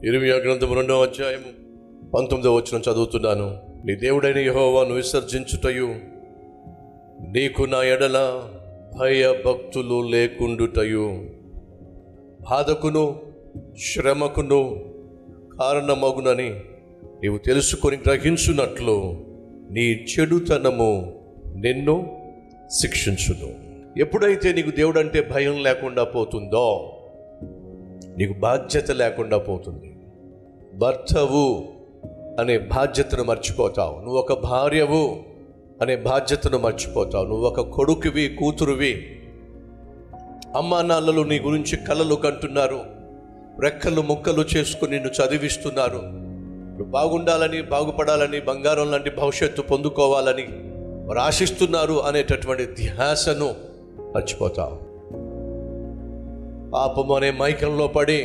ఇరవై గ్రంథం రెండవ అధ్యాయము పంతొమ్మిదవ వచ్చిన చదువుతున్నాను నీ దేవుడైన యెహోవాను విసర్జించుటయు నీకు నా ఎడల భయభక్తులు లేకుండుటయు బాధకును శ్రమకును కారణమగునని నీవు తెలుసుకొని గ్రహించున్నట్లు నీ చెడుతనము నిన్ను శిక్షించును ఎప్పుడైతే నీకు దేవుడు అంటే భయం లేకుండా పోతుందో నీకు బాధ్యత లేకుండా పోతుంది భర్తవు అనే బాధ్యతను మర్చిపోతావు నువ్వు ఒక భార్యవు అనే బాధ్యతను మర్చిపోతావు నువ్వు ఒక కొడుకువి కూతురువి అమ్మా నాన్నలు నీ గురించి కలలు కంటున్నారు రెక్కలు ముక్కలు చేసుకుని నిన్ను చదివిస్తున్నారు నువ్వు బాగుండాలని బాగుపడాలని బంగారం లాంటి భవిష్యత్తు పొందుకోవాలని వారు ఆశిస్తున్నారు అనేటటువంటి ధ్యాసను మర్చిపోతావు పాపము అనే మైకంలో పడి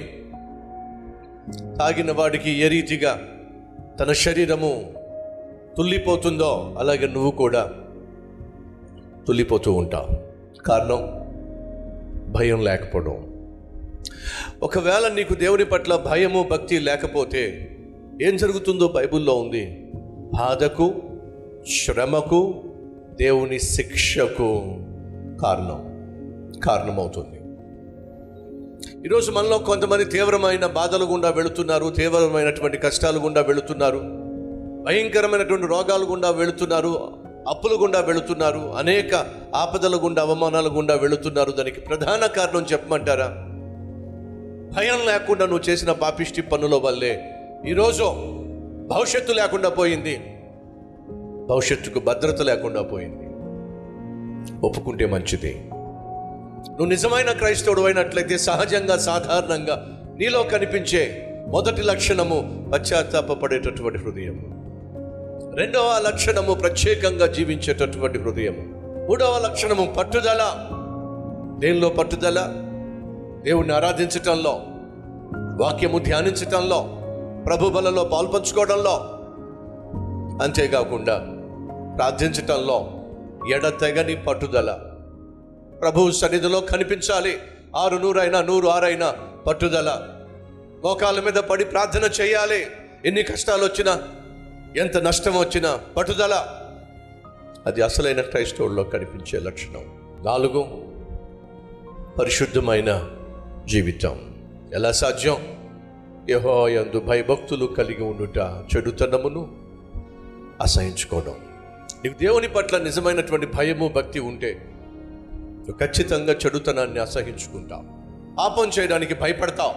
తాగిన వాడికి ఏ రీతిగా తన శరీరము తుల్లిపోతుందో అలాగే నువ్వు కూడా తుల్లిపోతూ ఉంటావు కారణం భయం లేకపోవడం ఒకవేళ నీకు దేవుని పట్ల భయము భక్తి లేకపోతే ఏం జరుగుతుందో బైబిల్లో ఉంది బాధకు శ్రమకు దేవుని శిక్షకు కారణం కారణమవుతుంది ఈరోజు మనలో కొంతమంది తీవ్రమైన బాధలు గుండా వెళుతున్నారు తీవ్రమైనటువంటి కష్టాలు గుండా వెళుతున్నారు భయంకరమైనటువంటి రోగాలు గుండా వెళుతున్నారు అప్పుల గుండా వెళుతున్నారు అనేక ఆపదల గుండా అవమానాల గుండా వెళుతున్నారు దానికి ప్రధాన కారణం చెప్పమంటారా భయం లేకుండా నువ్వు చేసిన పాపిష్టి పనుల వల్లే ఈరోజు భవిష్యత్తు లేకుండా పోయింది భవిష్యత్తుకు భద్రత లేకుండా పోయింది ఒప్పుకుంటే మంచిది నువ్వు నిజమైన క్రైస్తవుడు అయినట్లయితే సహజంగా సాధారణంగా నీలో కనిపించే మొదటి లక్షణము పశ్చాత్తాపడేటటువంటి హృదయం రెండవ లక్షణము ప్రత్యేకంగా జీవించేటటువంటి హృదయము మూడవ లక్షణము పట్టుదల దేనిలో పట్టుదల దేవుణ్ణి ఆరాధించటంలో వాక్యము ధ్యానించటంలో ప్రభు బలలో పాల్పంచుకోవడంలో అంతేకాకుండా ప్రార్థించటంలో ఎడతెగని పట్టుదల ప్రభు సన్నిధిలో కనిపించాలి ఆరు నూరైనా నూరు ఆరైనా పట్టుదల మోకాల మీద పడి ప్రార్థన చేయాలి ఎన్ని కష్టాలు వచ్చినా ఎంత నష్టం వచ్చినా పట్టుదల అది అసలైన క్రైస్తవుల్లో కనిపించే లక్షణం నాలుగు పరిశుద్ధమైన జీవితం ఎలా సాధ్యం యహో యందు భయభక్తులు కలిగి ఉండుట చెడుతనమును అసహించుకోవడం నీకు దేవుని పట్ల నిజమైనటువంటి భయము భక్తి ఉంటే నువ్వు ఖచ్చితంగా చెడుతనాన్ని అసహించుకుంటావు పాపం చేయడానికి భయపడతావు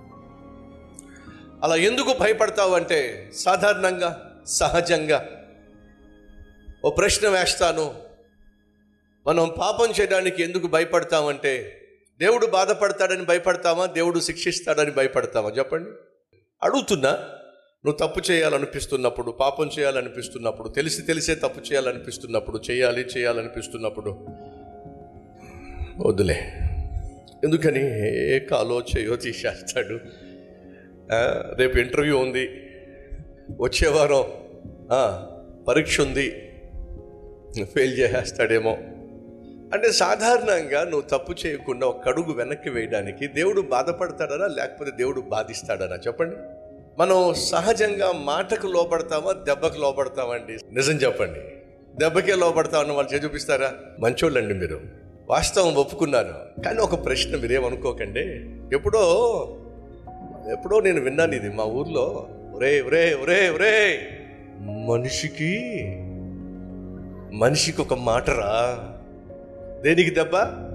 అలా ఎందుకు భయపడతావు అంటే సాధారణంగా సహజంగా ఓ ప్రశ్న వేస్తాను మనం పాపం చేయడానికి ఎందుకు భయపడతామంటే దేవుడు బాధపడతాడని భయపడతామా దేవుడు శిక్షిస్తాడని భయపడతామా చెప్పండి అడుగుతున్నా నువ్వు తప్పు చేయాలనిపిస్తున్నప్పుడు పాపం చేయాలనిపిస్తున్నప్పుడు తెలిసి తెలిసే తప్పు చేయాలనిపిస్తున్నప్పుడు చేయాలి చేయాలనిపిస్తున్నప్పుడు వద్దులే ఎందుకని ఏ కాలో చేయో తీసేస్తాడు ఆ, రేపు ఇంటర్వ్యూ ఉంది వచ్చే వారం ఆ, పరీక్ష ఉంది ఫెయిల్ చేసేస్తాడేమో అంటే సాధారణంగా నువ్వు తప్పు చేయకుండా ఒక అడుగు వెనక్కి వేయడానికి దేవుడు బాధపడతాడనా లేకపోతే దేవుడు బాధిస్తాడనా చెప్పండి మనం సహజంగా మాటకు లోపడతామా దెబ్బకు లోపడతామండి నిజం చెప్పండి దెబ్బకే లోపడతామని వాళ్ళు చేసి చూపిస్తారా మంచోళ్ళండి మీరు వాస్తవం ఒప్పుకున్నాను కానీ ఒక ప్రశ్న మీరేమనుకోకండి ఎప్పుడో ఎప్పుడో నేను విన్నాను ఇది మా ఊర్లో ఒరే ఒరే ఒరే ఒరే మనిషికి మనిషికి ఒక మాటరా దేనికి దెబ్బ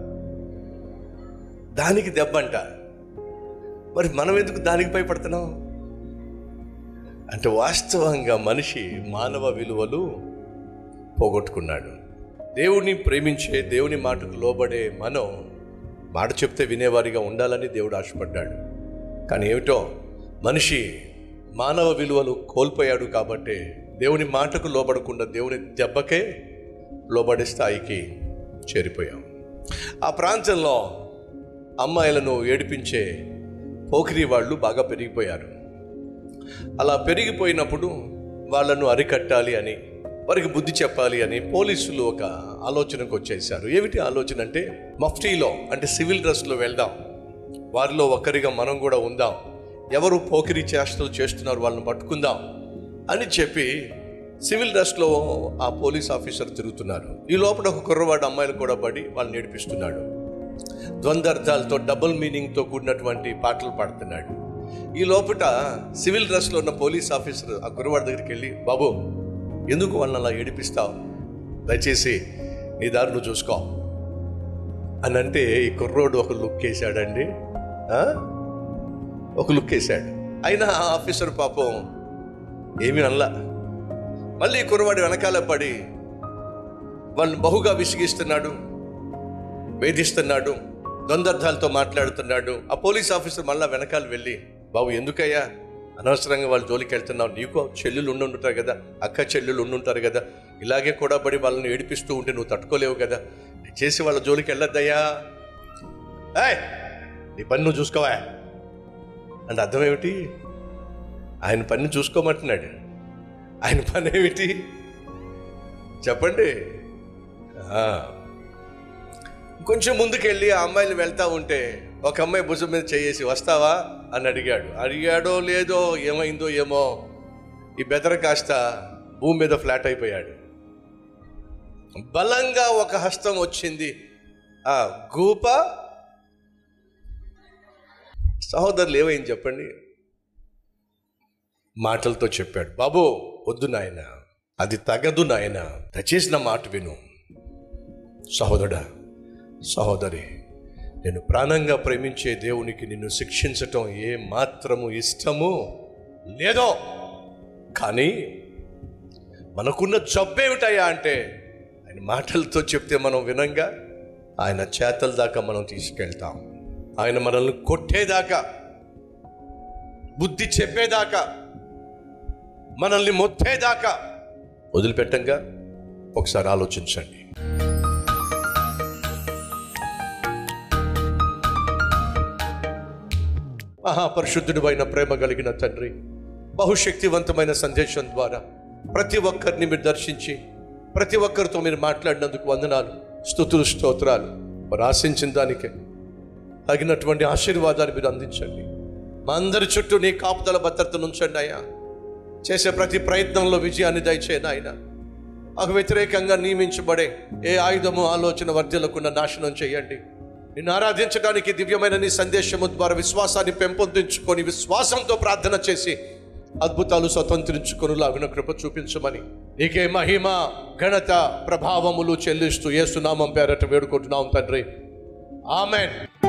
దానికి దెబ్బ అంట మరి మనం ఎందుకు దానికి భయపడుతున్నాం అంటే వాస్తవంగా మనిషి మానవ విలువలు పోగొట్టుకున్నాడు దేవుని ప్రేమించే దేవుని మాటకు లోబడే మనం మాట చెప్తే వినేవారిగా ఉండాలని దేవుడు ఆశపడ్డాడు కానీ ఏమిటో మనిషి మానవ విలువలు కోల్పోయాడు కాబట్టి దేవుని మాటకు లోబడకుండా దేవుని దెబ్బకే లోబడే స్థాయికి చేరిపోయాం ఆ ప్రాంతంలో అమ్మాయిలను ఏడిపించే పోకిరి వాళ్ళు బాగా పెరిగిపోయారు అలా పెరిగిపోయినప్పుడు వాళ్ళను అరికట్టాలి అని వారికి బుద్ధి చెప్పాలి అని పోలీసులు ఒక ఆలోచనకు వచ్చేసారు ఏమిటి ఆలోచన అంటే మఫ్టీలో అంటే సివిల్ డ్రెస్లో వెళ్దాం వారిలో ఒక్కరిగా మనం కూడా ఉందాం ఎవరు పోకిరి చేష్టలు చేస్తున్నారు వాళ్ళని పట్టుకుందాం అని చెప్పి సివిల్ డ్రెస్లో ఆ పోలీస్ ఆఫీసర్ తిరుగుతున్నారు ఈ లోపల ఒక కుర్రవాడు అమ్మాయిలు కూడా పడి వాళ్ళని నేర్పిస్తున్నాడు ద్వంద్వర్థాలతో డబుల్ మీనింగ్తో కూడినటువంటి పాటలు పాడుతున్నాడు ఈ లోపల సివిల్ డ్రెస్లో ఉన్న పోలీస్ ఆఫీసర్ ఆ కుర్రవాడి దగ్గరికి వెళ్ళి బాబు ఎందుకు వాళ్ళని అలా ఏడిపిస్తావు దయచేసి నీ దారి నువ్వు చూసుకో అని అంటే ఈ కుర్రోడు ఒక లుక్ వేసాడండి ఆ? ఒక లుక్ వేసాడు అయినా ఆ ఆఫీసర్ పాపం ఏమీ అనలా మళ్ళీ ఈ కుర్రవాడు వెనకాల పడి వాళ్ళని బహుగా విసిగిస్తున్నాడు వేధిస్తున్నాడు ద్వంద్వర్థాలతో మాట్లాడుతున్నాడు ఆ పోలీస్ ఆఫీసర్ మళ్ళా వెనకాల వెళ్ళి బాబు ఎందుకయ్యా అనవసరంగా వాళ్ళ జోలికి వెళ్తున్నావు నీకు చెల్లెలు ఉండుంటారు కదా అక్క చెల్లెలు ఉండుంటారు కదా ఇలాగే కూడా పడి వాళ్ళని ఏడిపిస్తూ ఉంటే నువ్వు తట్టుకోలేవు కదా చేసి వాళ్ళ జోలికి వెళ్ళొద్దయ్యా ఏయ్ నీ పని నువ్వు చూసుకోవా అంటే అర్థం ఏమిటి ఆయన పని చూసుకోమంటున్నాడు ఆయన పని ఏమిటి చెప్పండి ఆ. కొంచెం ముందుకెళ్ళి ఆ అమ్మాయిలు వెళ్తా ఉంటే ఒక అమ్మాయి భుజం మీద చేసి వస్తావా అని అడిగాడు అడిగాడో లేదో ఏమైందో ఏమో ఈ బెదర కాస్త భూమి మీద ఫ్లాట్ అయిపోయాడు బలంగా ఒక హస్తం వచ్చింది ఆ గూప సహోదరులు ఏమైంది చెప్పండి మాటలతో చెప్పాడు బాబు వద్దు నాయన అది తగదు నాయన దయచేసి నా మాట విను సహోదరుడా సహోదరి నేను ప్రాణంగా ప్రేమించే దేవునికి నిన్ను శిక్షించటం ఏ మాత్రము ఇష్టము లేదో కానీ మనకున్న జబ్బేమిటయ్యా అంటే ఆయన మాటలతో చెప్తే మనం వినంగా ఆయన చేతల దాకా మనం తీసుకెళ్తాం ఆయన మనల్ని కొట్టేదాకా బుద్ధి చెప్పేదాకా మనల్ని మొత్తేదాకా వదిలిపెట్టంగా ఒకసారి ఆలోచించండి మహాపరిశుద్ధుడు అయిన ప్రేమ కలిగిన తండ్రి బహుశక్తివంతమైన సందేశం ద్వారా ప్రతి ఒక్కరిని మీరు దర్శించి ప్రతి ఒక్కరితో మీరు మాట్లాడినందుకు వందనాలు స్థుతులు స్తోత్రాలు వారు ఆశించిన దానికే తగినటువంటి ఆశీర్వాదాన్ని మీరు అందించండి మా అందరి చుట్టూ నీ కాపుదల భద్రతను ఉంచండి అయ్యా చేసే ప్రతి ప్రయత్నంలో విజయాన్ని దయచేయండి ఆయన మాకు వ్యతిరేకంగా నియమించబడే ఏ ఆయుధము ఆలోచన వర్ధలకుండా నాశనం చేయండి నిన్ను ఆరాధించడానికి దివ్యమైన నీ సందేశము ద్వారా విశ్వాసాన్ని పెంపొందించుకొని విశ్వాసంతో ప్రార్థన చేసి అద్భుతాలు స్వతంత్రించుకొని లాగున కృప చూపించమని నీకే మహిమ ఘనత ప్రభావములు చెల్లిస్తూ ఏసునామం పేరట వేడుకుంటున్నాం తండ్రి ఆమెన్